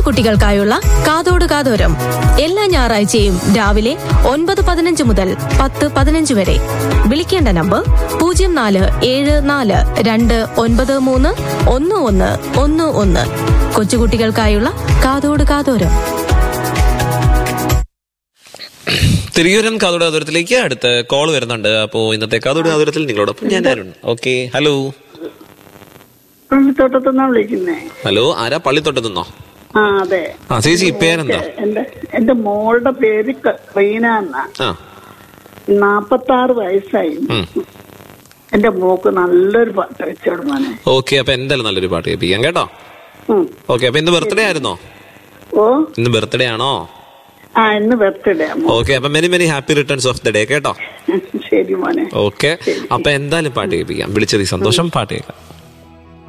കുട്ടികൾക്കായുള്ള കാതോട് കാതോരം എല്ലാ ഞായറാഴ്ചയും രാവിലെ ഒൻപത് പതിനഞ്ച് മുതൽ പത്ത് പതിനഞ്ച് വരെ വിളിക്കേണ്ട നമ്പർ പൂജ്യം നാല് ഏഴ് നാല് രണ്ട് ഒൻപത് മൂന്ന് ഒന്ന് ഒന്ന് ഒന്ന് ഒന്ന് കൊച്ചുകുട്ടികൾക്കായുള്ള കാതോട് കാതോരം തിരുയൂരൻ കാതോട് കാതോരത്തിലേക്ക് അടുത്ത കോൾ വരുന്നുണ്ട് അപ്പോ ഇന്നത്തെ കാതോട് കാതോരത്തിൽ നിങ്ങളോടൊപ്പം ഞാൻ ആരുണ്ട് ഓക്കെ ഹലോ തോട്ടത്തുനിന്നാ വിളിക്കുന്നേ ഹലോ ആരാ പള്ളിത്തൊട്ട് നിന്നോ ആ അതെ ആ ചേച്ചി പേരെന്താ എന്റെ എന്റെ മോളുടെ പേര് ക- റീന എന്നാ ആ നാപ്പത്തി ആറ് വയസ്സായി ഉം. എന്റെ മോക്ക് നല്ലൊരു പാട്ട് വെച്ചോട് മോനെ ഓക്കെ അപ്പൊ എന്തായാലും നല്ലൊരു പാട്ട് കേൾപ്പിക്കാം കേട്ടോ ഉം. ഓക്കെ അപ്പൊ ഇന്ന് ബർത്ത്ഡേ ആയിരുന്നോ ഓ ഇന്ന് ബർത്ത്ഡേ ആണോ ആ ഇന്ന് ബർത്ത്ഡേ അമ്മ ഓക്കെ അപ്പൊ many many happy returns of the day കേട്ടോ ശരി മോനെ ഓക്കെ അപ്പൊ എന്തായാലും പാട്ട് കേൾപ്പിക്കാം വിളിച്ചത് സന്തോഷം പാട്ട് കേൾക്കാം